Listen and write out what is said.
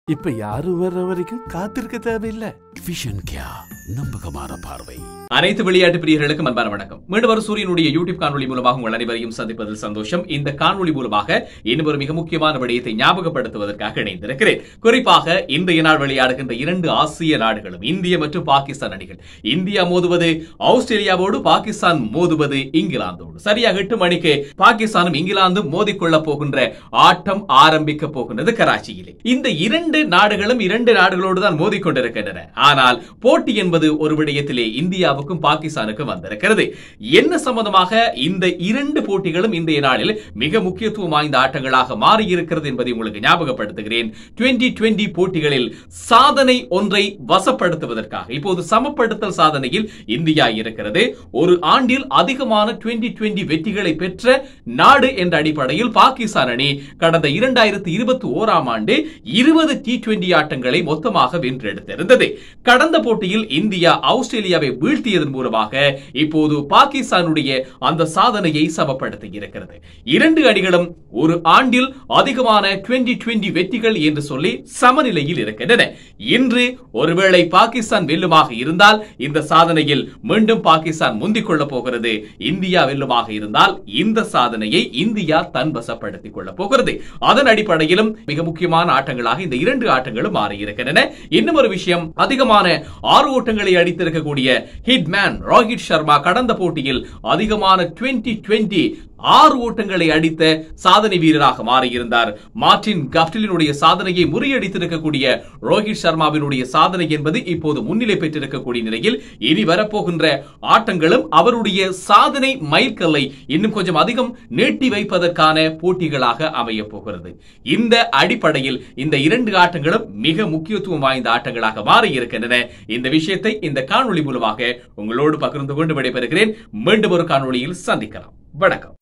இப்ப யாரும் வர்ற வரைக்கும் காத்திருக்க தேவையில்லை விஷன் கியா நம்பகமான பார்வை அனைத்து விளையாட்டு பிரியர்களுக்கும் அன்பான வணக்கம் மீண்டும் ஒரு சூரியனுடைய யூடியூப் காணொளி மூலமாக உங்கள் அனைவரையும் சந்திப்பதில் சந்தோஷம் இந்த காணொளி மூலமாக இன்னும் ஒரு மிக முக்கியமான விடயத்தை ஞாபகப்படுத்துவதற்காக இணைந்திருக்கிறேன் குறிப்பாக இன்றைய நாள் விளையாடுகின்ற இரண்டு ஆசிய நாடுகளும் இந்திய மற்றும் பாகிஸ்தான் அணிகள் இந்தியா மோதுவது ஆஸ்திரேலியாவோடு பாகிஸ்தான் மோதுவது இங்கிலாந்தோடு சரியாக எட்டு மணிக்கு பாகிஸ்தானும் இங்கிலாந்தும் மோதிக்கொள்ளப் போகின்ற ஆட்டம் ஆரம்பிக்க போகின்றது கராச்சியிலே இந்த இரண்டு நாடுகளும் இரண்டு நாடுகளோடு தான் மோதிக்கொண்டிருக்கின்றன ஆனால் போட்டி என்பது ஒரு விடயத்திலே இந்தியாவுக்கும் பாகிஸ்தானுக்கும் வந்திருக்கிறது என்ன சம்பந்தமாக இந்த இரண்டு போட்டிகளும் இன்றைய நாளில் மிக முக்கியத்துவம் வாய்ந்த ஆட்டங்களாக மாறியிருக்கிறது என்பதை உங்களுக்கு ஞாபகப்படுத்துகிறேன் டுவெண்டி டுவெண்டி போட்டிகளில் சாதனை ஒன்றை வசப்படுத்துவதற்காக இப்போது சமப்படுத்தல் சாதனையில் இந்தியா இருக்கிறது ஒரு ஆண்டில் அதிகமான டுவெண்டி டுவெண்டி வெற்றிகளை பெற்ற நாடு என்ற அடிப்படையில் பாகிஸ்தான் அணி கடந்த இரண்டாயிரத்தி இருபத்தி ஓராம் ஆண்டு இருபது டி டுவெண்டி ஆட்டங்களை மொத்தமாக வென்றெடுத்திருந்தது கடந்த போட்டியில் இந்தியா ஆஸ்திரேலியாவை வீழ்த்தியதன் மூலமாக இப்போது பாகிஸ்தானுடைய அந்த சாதனையை சமப்படுத்தி இருக்கிறது இரண்டு அணிகளும் ஒரு ஆண்டில் அதிகமான டுவெண்டி டுவெண்டி வெற்றிகள் என்று சொல்லி சமநிலையில் இருக்கின்றன இன்று ஒருவேளை பாகிஸ்தான் வெல்லுமாக இருந்தால் இந்த சாதனையில் மீண்டும் பாகிஸ்தான் முந்திக் கொள்ளப் போகிறது இந்தியா வெல்லுமாக இருந்தால் இந்த சாதனையை இந்தியா தன்வசப்படுத்திக் கொள்ளப் போகிறது அதன் அடிப்படையிலும் மிக முக்கியமான ஆட்டங்களாக இந்த இரண்டு ஆட்டங்களும் மாறியிருக்கின்றன இன்னும் ஒரு விஷயம் அதிகமான ஆறு ஓட்டங்களை அடித்திருக்கக்கூடிய ஹிட்மேன் ரோஹித் சர்மா கடந்த போட்டியில் அதிகமான டுவெண்டி டுவெண்டி ஆறு ஓட்டங்களை அடித்த சாதனை வீரராக மாறியிருந்தார் மார்டின் கப்டிலினுடைய சாதனையை முறியடித்திருக்கக்கூடிய ரோஹித் சர்மாவினுடைய சாதனை என்பது இப்போது முன்னிலை பெற்றிருக்கக்கூடிய நிலையில் இனி வரப்போகின்ற ஆட்டங்களும் அவருடைய சாதனை மைல்கல்லை இன்னும் கொஞ்சம் அதிகம் நீட்டி வைப்பதற்கான போட்டிகளாக அமைய போகிறது இந்த அடிப்படையில் இந்த இரண்டு ஆட்டங்களும் மிக முக்கியத்துவம் வாய்ந்த ஆட்டங்களாக மாறி இருக்கின்றன இந்த விஷயத்தை இந்த காணொளி மூலமாக உங்களோடு பகிர்ந்து கொண்டு விடைபெறுகிறேன் மீண்டும் ஒரு காணொளியில் சந்திக்கலாம் வணக்கம்